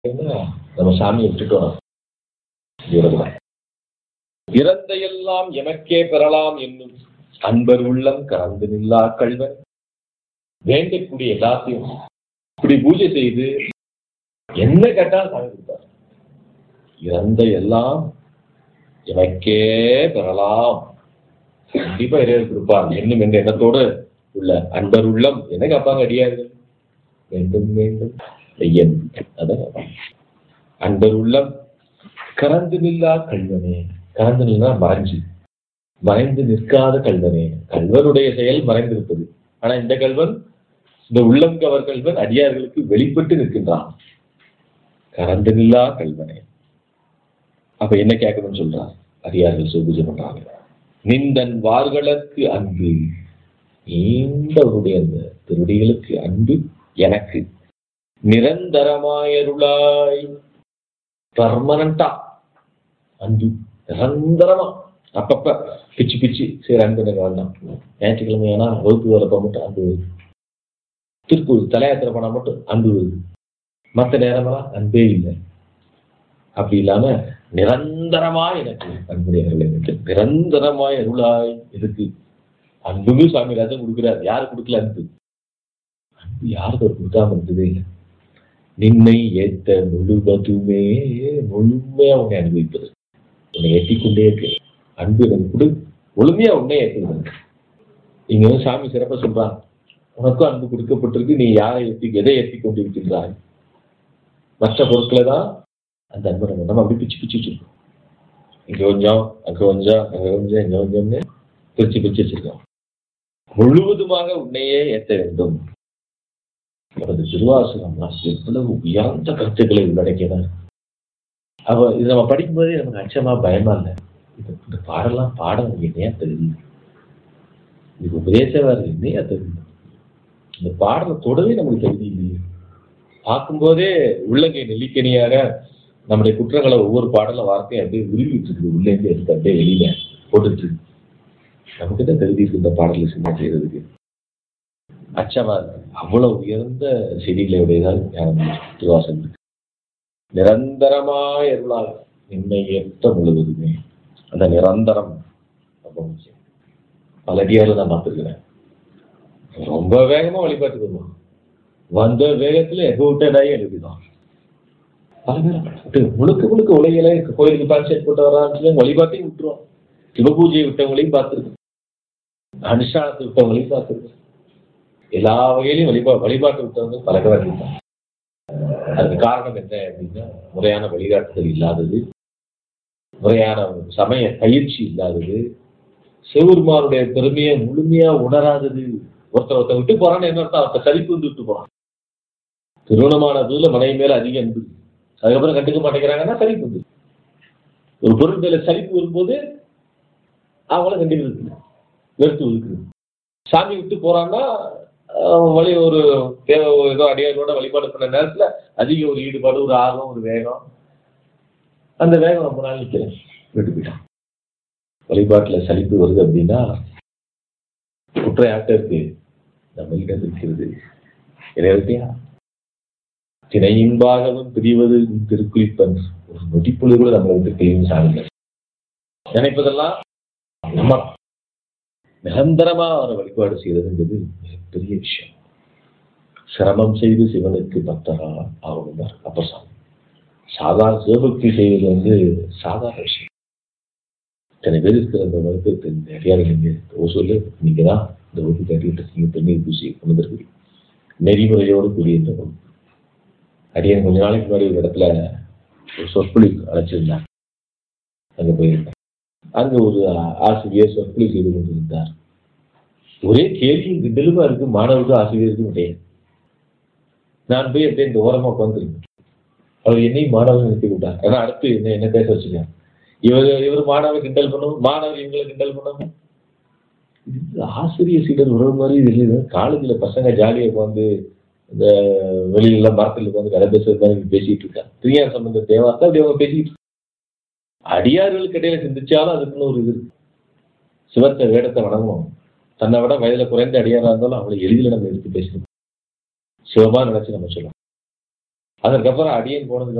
நம்ம சாமியை விட்டுட்டோம் இவர்தான் இறந்த எல்லாம் எமக்கே பெறலாம் என்னும் அன்பர் உள்ளம் கறந்து நில்லா கல்வன் வேண்டக்கூடிய எல்லாத்தையும் இப்படி பூஜை செய்து என்ன கேட்டாலும் சாமி கொடுப்பார் இறந்த எல்லாம் எமக்கே பெறலாம் கண்டிப்பா இறைவர் கொடுப்பார் என்னும் என்ற எண்ணத்தோடு உள்ள அன்பர் உள்ளம் என்ன கேட்பாங்க அடியார்கள் வேண்டும் வேண்டும் ஐயன் அதான் அன்பர் உள்ளம் கறந்து நில்லா கல்வனே கறந்து நில்லா மறைஞ்சு மறைந்து நிற்காத கல்வனே கல்வனுடைய செயல் மறைந்திருப்பது ஆனா இந்த கல்வன் இந்த உள்ளம் கவர் கல்வன் அடியார்களுக்கு வெளிப்பட்டு நிற்கின்றான் கறந்து நில்லா கல்வனே அப்ப என்ன கேட்கணும்னு சொல்றான் அடியார்கள் சுபூஜை பண்றாங்க நிந்தன் வார்களுக்கு அன்பு நீண்டவருடைய அந்த திருடிகளுக்கு அன்பு எனக்கு நிரந்தரமாயருளாய் பர்மனண்டா அன்பு நிரந்தரமா அப்பப்ப பிச்சு பிச்சு சரி அன்பு எனக்கு வேண்டாம் ஞாயிற்றுக்கிழமை ஏன்னா வகுப்பு வரப்ப மட்டும் அன்பு வருது திருப்பூர் தலையாத்திரை போனா மட்டும் அன்பு வருது மற்ற நேரமெல்லாம் அன்பே இல்லை அப்படி இல்லாம நிரந்தரமா எனக்கு அன்புடையவர்கள் எனக்கு நிரந்தரமாய் அருளாய் இருக்கு அன்புமே சுவாமி ராஜன் கொடுக்கிறார் யாரு கொடுக்கல அன்பு அன்பு யாருக்கு அவர் கொடுக்காம இருந்ததே இல்லை நின்னை ஏத்த முழுவதுமே முழுமையா உன்னை அனுபவிப்பது உன்னை ஏற்றிக்கொண்டே இருக்கு அன்பு எனக்கு கொடு முழுமையா உன்னை ஏற்றுகிறது இங்க வந்து சாமி சிறப்பா சொல்றான் உனக்கும் அன்பு கொடுக்கப்பட்டிருக்கு நீ யாரை ஏற்றி எதை ஏற்றி கொண்டிருக்கின்றாய் மற்ற பொருட்களை தான் அந்த அன்பை நம்ம நம்ம அப்படி பிச்சு பிச்சு வச்சிருக்கோம் இங்க கொஞ்சம் அங்க கொஞ்சம் அங்க கொஞ்சம் இங்க கொஞ்சம்னு பிரிச்சு பிரிச்சு வச்சிருக்கோம் முழுவதுமாக உன்னையே ஏற்ற வேண்டும் அவரது திருவாசகம்லாம் எவ்வளவு உயர்ந்த கருத்துக்களை உள்ளடக்கியதான் அவ இது நம்ம படிக்கும்போதே நமக்கு அச்சமா பயமா இல்லை இது இந்த பாடலாம் பாட நமக்கு என்னையா தெரியுது இது உபதேசமா இருக்கு என்னையா தெரியுது இந்த பாடலை தொடவே நமக்கு தகுதி இல்லையே பார்க்கும்போதே உள்ளங்கை நெல்லிக்கனியாக நம்முடைய குற்றங்களை ஒவ்வொரு பாடல வார்த்தையும் அப்படியே உருவிட்டு இருக்குது உள்ளேருந்து எடுத்து அப்படியே வெளியில போட்டுட்டு இருக்கு நமக்கு தான் தகுதி இருக்கு இந்த பாடலை சின்ன செய்யறதுக்கு அச்சமா இருக்கு அவ்வளவு உயர்ந்த செடிகளை உடையதான் ஞானம் திருவாசம் இருக்கு நிரந்தரமாய் அருளால் என்னை ஏற்ற முழுவதுமே அந்த நிரந்தரம் ரொம்ப முக்கியம் பல அடியாரில் நான் பார்த்துருக்கிறேன் ரொம்ப வேகமா வழிபாட்டுக்கு வருவான் வந்த வேகத்துல எங்க விட்டதாயே எழுதிதான் பல பேர் முழுக்க முழுக்க உலகில கோயிலுக்கு கான்செப்ட் போட்டு வரான்னு வழிபாட்டையும் விட்டுருவோம் சிவபூஜையை விட்டவங்களையும் பார்த்துருக்கோம் அனுஷ்டானத்தை விட்டவங்களையும் பார்த்துருக்கோம் எல்லா வகையிலையும் வழிபா வழிபாட்டை விட்டவங்க பல பேர் இருக்காங்க அதுக்கு காரணம் என்ன அப்படின்னா முறையான வழிகாட்டுதல் இல்லாதது முறையான சமய பயிற்சி இல்லாதது சிவபெருமானுடைய பெருமையை முழுமையா உணராதது ஒருத்தர் ஒருத்தர் விட்டு போறான்னு என்ன அர்த்தம் ஒருத்தர் சலிப்பு வந்து விட்டு போறான் திருமணமான புதுல மனைவி மேல அதிக அன்பு அதுக்கப்புறம் கண்டுக்க மாட்டேங்கிறாங்கன்னா சலிப்பு வந்து ஒரு பொருள் மேல சலிப்பு வரும்போது அவங்கள கண்டுக்கிறது வெறுத்து ஒதுக்குது சாமி விட்டு போறான்னா அஹ் வழி ஒரு தேவை ஏதோ அடியாரோட வழிபாடு பண்ண நேரத்துல அதிக ஒரு ஈடுபாடு ஒரு ஆர்வம் ஒரு வேகம் அந்த வேகம் ரொம்ப நாள் நிற்கிறேன் விட்டு போயிட்டான் வழிபாட்டுல சலிப்பு வருது அப்படின்னா குற்றம் யார்கிட்ட இருக்கு நம்ம இடம் இருக்கிறது இறைவத்தையா திணையின்பாகவும் பிரிவது திருக்குறிப்பன் ஒரு நொடிப்பொழுது கூட நம்மளை விட்டு பிரியும் சாமிகள் நினைப்பதெல்லாம் நம்ம நிரந்தரமா அவரை வழிபாடு செய்யறதுங்கிறது மிகப்பெரிய விஷயம் சிரமம் செய்து சிவனுக்கு பக்தரா ஆகணும் அப்ப சாமி சாதாரண சிவபக்தி செய்வது வந்து சாதாரண விஷயம் இத்தனை பேர் இருக்கிற அந்த வகுப்பு நிறையா நீங்க ஓசூர்ல நீங்க தான் இந்த வகுப்பு கட்டிட்டு இருக்கீங்க தண்ணீர் பூசி கொண்டு வந்திருக்கீங்க நெறிமுறையோடு கூடிய இந்த வகுப்பு அடியன் கொஞ்ச நாளைக்கு முன்னாடி ஒரு இடத்துல ஒரு சொற்பொழிவு அழைச்சிருந்தாங்க அங்க போயிருந்தேன் அங்க ஒரு ஆசிரியர் சொற்பொழிவு செய்து கொண்டிருந்தார் ஒரே கேள்வியும் கிண்டலுமா இருக்கு மாணவருக்கும் ஆசிரியருக்கும் கிடையாது நான் போய் அப்படியே இந்த ஓரமா உட்காந்துருக்கேன் அவர் என்னையும் மாணவன் நிறுத்தி விட்டார் ஏன்னா அடுத்து என்ன என்ன பேச வச்சுருக்காங்க இவர் இவர் மாணவர் கிண்டல் பண்ணணும் மாணவர் இவங்களை கிண்டல் பண்ணணும் இது ஆசிரியர் சீடர் உறவு மாதிரி இது காலேஜ்ல பசங்க ஜாலியா உட்காந்து இந்த வெளியில மரத்தில் உட்காந்து கதை பேசுறது மாதிரி பேசிட்டு இருக்கா பிரியார் சம்பந்த தேவார்த்தா அப்படி அவங்க பேசிட்டு அடியார்களுக்கு இடையில சிந்திச்சாலும் அதுக்குன்னு ஒரு இது சிவத்தை வேடத்தை வணங்கணும் தன்னை விட வயதுல குறைந்த அடியாரா இருந்தாலும் அவங்களை எளிதில் நம்ம எடுத்து பேசணும் சிவமா நினைச்சு நம்ம சொல்லலாம் அதற்கப்புறம் அடியேன் போனதுக்கு